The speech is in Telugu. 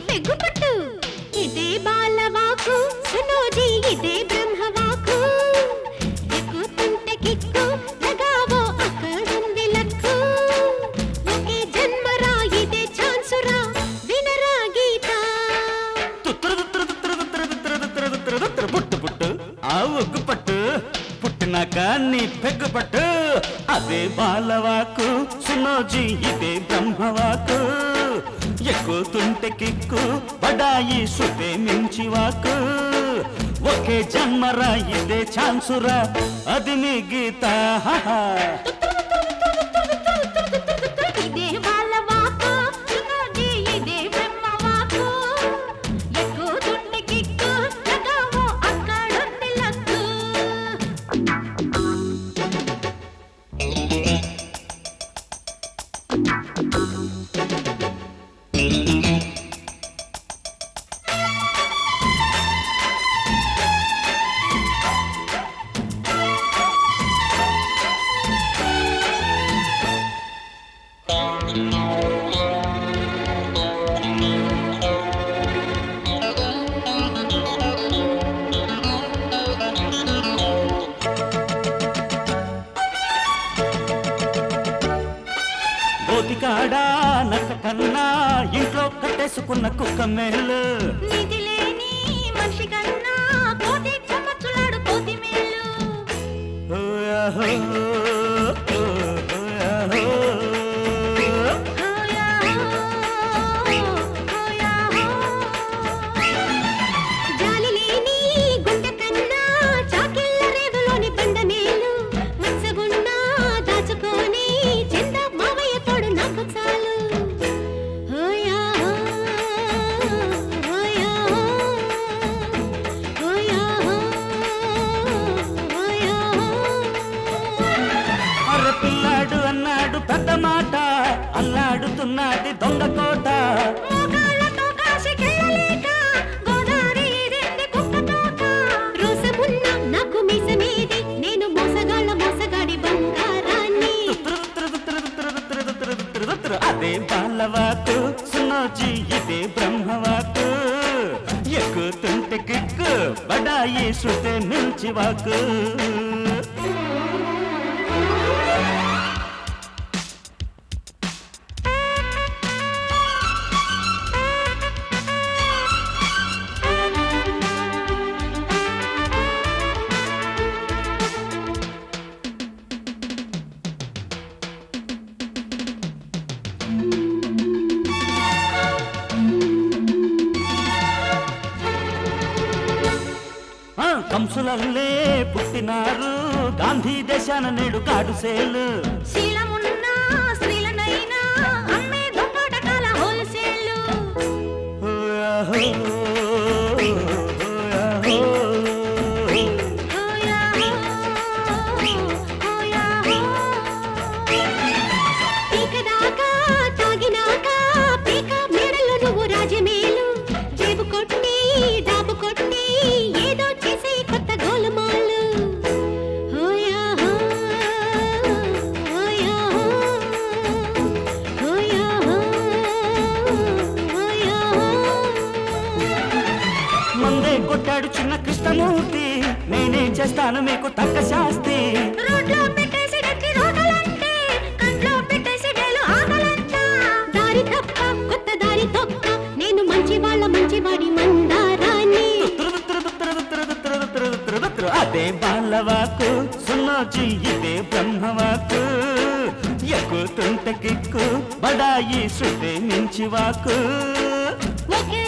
పెగ్గుపట్టు ఇదే బాలవాకు సునోజీ ఇదే బ్రహ్మవాకు ఎక్కుతుంటే కిక్కు లగావో అక్కడుంది లక్కు ఒకే జన్మరా ఇదే ఛాన్సురా వినరా గీత తుత్తర తుత్తర తుత్తర తుత్తర తుత్తర తుత్తర తుత్తర తుత్తర పుట్టు పుట్టు ఆ ఉగ్గు పట్టు పుట్టినాక నీ పెగ్గు పట్టు అదే బాలవాకు సునోజీ ఇదే బ్రహ్మవాకు ఎక్కుతుంటే కిక్కు బడాయి శృతే మించి వాకు ఒకే జన్మరా ఇదే ఛాన్సురా అది నీ గీత హాహా. ఇదే బాలవాకు సునోజీ ఇదే బ్రహ్మవాకు ఎక్కుతుంటే కిక్కు లగావో అక్కడుంది లక్కు బోతికాడా నక్క కన్నా ఇంట్లో కట్టేసుకున్న కుక్క మేలు నీతి లేని మనిషి కన్నా కోతి చెమచ్చులాడు కోతి మేలు ఓయాహో, ఓయాహో. హోయా హోయా జాలి లేని గుండె కన్నా చాకిళ్ళ రేవులోని బండ మేలు మత్సగున్నా దాచుకొని చింద మావయ్య తోడు నాకు చాలు హోయా హోయా హోయా హోయా అర్ర పిల్లాడు అన్నాడు పెద్ద మాట అల్లాడుతున్నది దొంగ కోట మోకాళ్ళతో కాశీకెళ్ళలేక గోదావరి ఈరింది కుక్కతోక. రోసమున్న నాకు మీసమేది, నేను మోసగాళ్ళ మోసగాడి బంగారాన్ని. తుత్తురు తుత్తురు తుత్తురు తుత్తురు తుత్తురు తుత్తురు తుత్తురు. అదే బాలవాకు సునోజీ ఇదే బ్రహ్మవాకు ఎక్కుతుంటే కిక్కు బడాయి శృతే మించి వాకు ఆ, కంసులల్లే పుట్టినారు గాంధీ దేశాన నేడు కాడుసేలు శీలమున్న స్త్రీలనైనా అమ్మే దొంగటకాల హోల్సేలు. ఓయాహో, ఓయాహో. హోయా హోయా పీకదాకా తాగినాక పీక మేడలో నువ్వు రాజమేలు జేబు కొట్టి డాబు కొట్టి ఏదో చేసే కొత్త గోలమాలు హోయా హోయా హోయా హోయా మందే కొట్టాడు చిన్న కృష్ణమూర్తి నేనే చేస్తాను మీకు తక్క శాస్తి రోడ్లో పెట్టేసి గట్టి రోగలంటే కంట్లో పెట్టేసి గేలు ఆగలంట దారి తప్ప కొత్త దారి తొక్క నేను మంచి వాళ్ళ మంచివాడి మందారాన్ని తుత్తురు తుత్తురు తుత్తురు తుత్తురు తుత్తురు తుత్తురు తుత్తురు తుత్తురు. అదే బాలవాకు సున్నోజీ ఇదే బ్రహ్మవాకు ఎక్కుతుంటే కిక్కు బడాయి శృతి మించి వాకు ఒకే